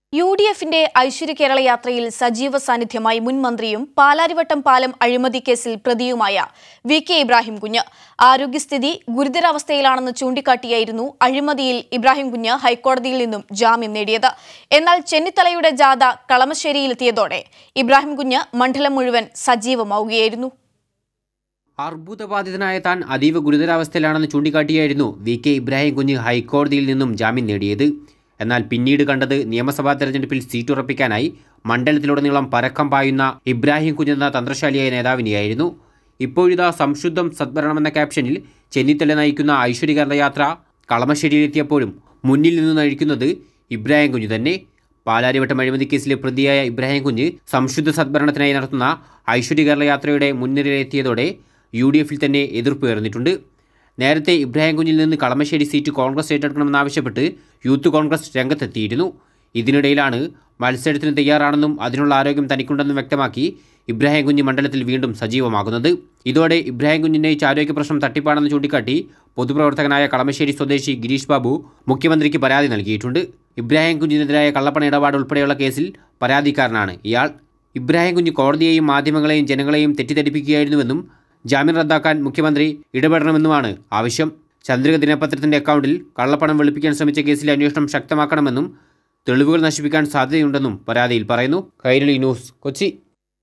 U D എഫിന്റെ ഐശ്വര്യ കേരള യാത്രയിൽ സജീവ സാന്നിധ്യമായി മുൻ മന്ത്രിയും പാലാരിവട്ടം പാലം അഴിമതി കേസിൽ പ്രതിയുമായ വി കെ ഇബ്രാഹിം കുഞ്ഞ് ആരോഗ്യസ്ഥിതി ഗുരുതരാവസ്ഥയിലാണെന്ന് ചൂണ്ടിക്കാട്ടിയായിരുന്നു അഴിമതിയിൽ ഇബ്രാഹിം കുഞ്ഞ് ഹൈക്കോടതിയിൽ നിന്നും ജാമ്യം നേടിയത് എന്നാൽ ചെന്നിത്തലയുടെ ജാഥ കളമശ്ശേരിയിലെത്തിയതോടെ ഇബ്രാഹിം കുഞ്ഞ് മണ്ഡലം മുഴുവൻ സജീവമാവുകയായിരുന്നു അർബുദബാധിതനായ താൻ അതീവ ഗുരുതരാവസ്ഥയിലാണെന്ന് ചൂണ്ടിക്കാട്ടിയായിരുന്നു വി കെ ഇബ്രാഹിം കുഞ്ഞ് ഹൈക്കോടതിയിൽ നിന്നും ജാമ്യം നേടിയത് എന്നാൽ പിന്നീട് കണ്ടത് നിയമസഭാ തെരഞ്ഞെടുപ്പിൽ സീറ്റുറപ്പിക്കാനായി മണ്ഡലത്തിലുടനീളം പരക്കം പായുന്ന ഇബ്രാഹിം കുഞ്ഞെന്ന തന്ത്രശാലിയായ നേതാവിനെയായിരുന്നു ഇപ്പോഴിതാ സംശുദ്ധം സദ്ഭരണമെന്ന ക്യാപ്ഷനിൽ ചെന്നിത്തല നയിക്കുന്ന ഐശ്വര്യകരണ യാത്ര കളമശ്ശേരിയിലെത്തിയപ്പോഴും മുന്നിൽ നിന്ന് നയിക്കുന്നത് ഇബ്രാഹിം കുഞ്ഞ് തന്നെ പാലാരിവട്ടം അഴിമതി കേസിലെ പ്രതിയായ ഇബ്രാഹിം കുഞ്ഞ് സംശുദ്ധ സദ്ഭരണത്തിനായി നടത്തുന്ന ഐശ്വര്യ കേരള യാത്രയുടെ മുൻനിരയിലെത്തിയതോടെ യു ഡി എഫിൽ തന്നെ എതിർപ്പ് ഉയർന്നിട്ടുണ്ട് നേരത്തെ ഇബ്രാഹിം കുഞ്ഞിൽ നിന്ന് കളമശ്ശേരി സീറ്റ് കോൺഗ്രസ് ഏറ്റെടുക്കണമെന്നാവശ്യപ്പെട്ട് യൂത്ത് കോൺഗ്രസ് രംഗത്തെത്തിയിരുന്നു ഇതിനിടയിലാണ് മത്സരത്തിന് തയ്യാറാണെന്നും അതിനുള്ള ആരോഗ്യം തനിക്കുണ്ടെന്നും വ്യക്തമാക്കി ഇബ്രാഹിം കുഞ്ഞ് മണ്ഡലത്തിൽ വീണ്ടും സജീവമാകുന്നത് ഇതോടെ ഇബ്രാഹിം കുഞ്ഞിനയിച്ച ആരോഗ്യ പ്രശ്നം തട്ടിപ്പാണെന്ന് ചൂണ്ടിക്കാട്ടി പൊതുപ്രവർത്തകനായ കളമശ്ശേരി സ്വദേശി ഗിരീഷ് ബാബു മുഖ്യമന്ത്രിക്ക് പരാതി നൽകിയിട്ടുണ്ട് ഇബ്രാഹിം കുഞ്ഞിനെതിരായ കള്ളപ്പണ ഇടപാട് ഉൾപ്പെടെയുള്ള കേസിൽ പരാതിക്കാരനാണ് ഇയാൾ ഇബ്രാഹിം കുഞ്ഞ് കോടതിയെയും മാധ്യമങ്ങളെയും ജനങ്ങളെയും തെറ്റിദ്ധരിപ്പിക്കുകയായിരുന്നുവെന്നും ജാമ്യം റദ്ദാക്കാൻ മുഖ്യമന്ത്രി ഇടപെടണമെന്നുമാണ് ആവശ്യം ചന്ദ്രിക ദിനപത്രത്തിന്റെ അക്കൗണ്ടിൽ കള്ളപ്പണം വെളുപ്പിക്കാൻ ശ്രമിച്ച കേസിലെ അന്വേഷണം ശക്തമാക്കണമെന്നും തെളിവുകൾ നശിപ്പിക്കാൻ സാധ്യതയുണ്ടെന്നും പരാതിയിൽ പറയുന്നു കൈരളി ന്യൂസ് കൊച്ചി